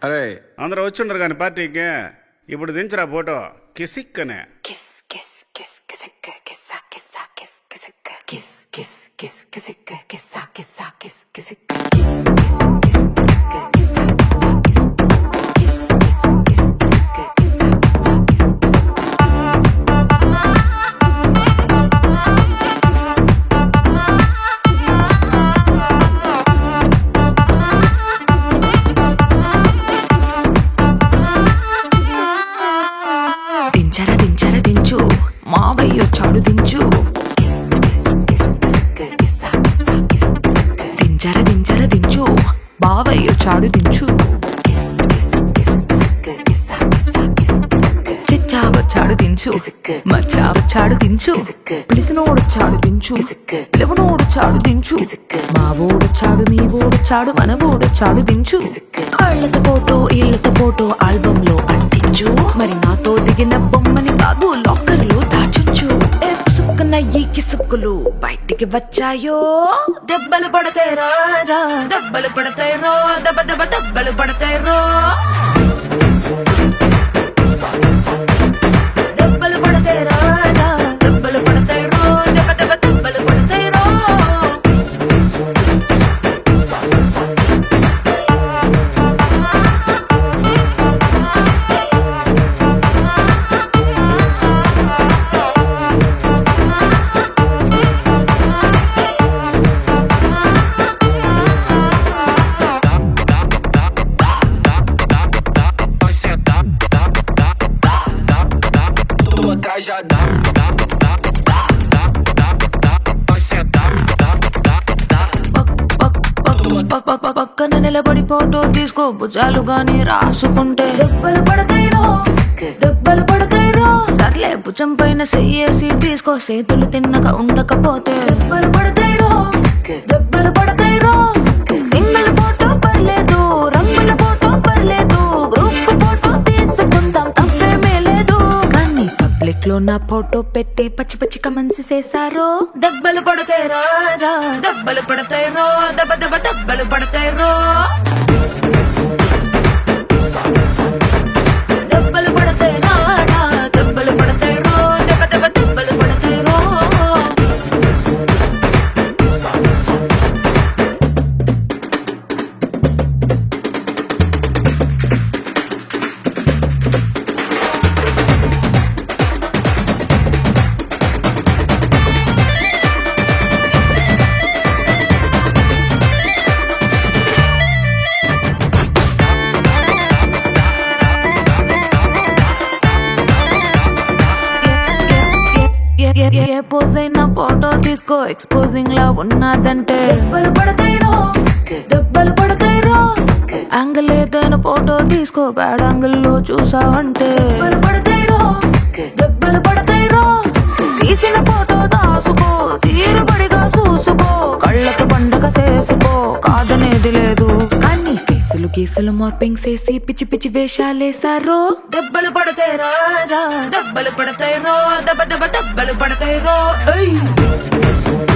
అరే అందరూ వచ్చిండ్రు కానీ పార్టీకి ఇప్పుడు దించరా ఫోటో కిసిక్ అనే Kiss, kiss, kiss, kissicka, kissa, kissa, kiss, kissicka, kiss, kiss, kiss, kissicka, kissa, kissa, kiss, kissicka, kiss, kiss, kiss, kissicka, kissa, kissa, kiss, kissicka, kiss, kiss, kiss, kissicka, kissa, kissa, kiss, kissicka. దించర దించర దించు మావయ్య వచ్చాడు దించు Kiss, kiss, kiss, kissicka, kissa, kissa, kiss, kissicka, దించర దించర దించు బావయ్య వచ్చాడు దించు kiss, kiss, kiss, kissicka, kissa, kissa, kiss, kissicka, చిచ్చా వచ్చాడు దించు కిసిక్కు. మచ్చా వచ్చాడు దించు కిసిక్కు. పిలిసినోడొచ్చాడు దించు కిసిక్కు. పిలవనోడొచ్చాడు దించు కిసిక్కు. మా ఓడొచ్చాడు మీ ఓడొచ్చాడు మన ఓడొచ్చాడు దించు కిసిక్కు. కళ్ళతో ఫోటో ఇళ్ళతో ఫోటో ఆల్బమ్ లో అంటించు మరి నాతో దిగిన బొమ్మని కాదు లాకర్ లో దాచుంచు ఏ పుసుక్కున ఈ కిసుక్కులు బయటికి వచ్చాయో దెబ్బలు పడతాయి రాజా దెబ్బలు పడతాయి రో దెబ్బ దెబ్బ దెబ్బలు పడతాయి రో దెబ్బలు పడతాయి రాజా దెబ్బలు పడతాయి రో దెబ్బ దెబ్బ దెబ్బలు పడతాయి రో tua atrás já dá, dá, dá, dá, dá, dá, dá, vai sentar, dá, dá, dá. పక్ పక్ పక్ పక్ పక్కన నిలబడి ఫోటో తీసుకో భుజాలు గాని రాసుకుంటే దెబ్బలు పడతాయి రో దెబ్బలు పడతాయి రో సర్లే భుజం పైన చెయ్యేసి తీసుకో చేతులు తిన్నక ఉండకపోతే దెబ్బలు పడతాయి రో దెబ్బలు పడతాయి రో సింగిల్ ఫోటో పర్లేదు రంగుల ఫోటో పర్లేదు గ్రూప్ ఫోటో తీసుకుందాం తప్పేమీ లేదు కానీ పబ్లిక్ లో నా ఫోటో పెట్టి పచ్చి పచ్చి కమెంట్స్ చేశారో దెబ్బలు పడతాయి రాజా దెబ్బలు పడతాయి రో దెబ్బ దెబ్బ దెబ్బలు పడతాయి రో దెబ్బలు పడతాయి రాజా దెబ్బలు పడతాయి రో దెబ్బ దెబ్బ దెబ్బలు పడతాయి రో ఏ- ఏ- ఏ- ఏ పోజ్ అయినా ఫోటో తీసుకో ఎక్స్పోజింగ్ లా ఉన్నదంటే దెబ్బలు పడతాయి రో దెబ్బలు పడతాయి రో యాంగిల్ ఏదైనా ఫోటో తీసుకో బ్యాడ్ యాంగిల్ లో చూసావంటే దెబ్బలు పడతాయి రో దెబ్బలు పడతాయి రో తీసిన ఫోటో దాసుకో తీరుబడిగా చూసుకో కళ్ళకి పండగ చేసుకో కాదనేది లేదు కానీ కేసులు కేసులు మార్పింగ్ చేసి పిచ్చి పిచ్చి వేషాలేసారో దెబ్బలు పడతాయి రాజా దెబ్బలు పడతాయి రో దెబ్బ దెబ్బ దెబ్బలు పడతాయి రో ఏయ్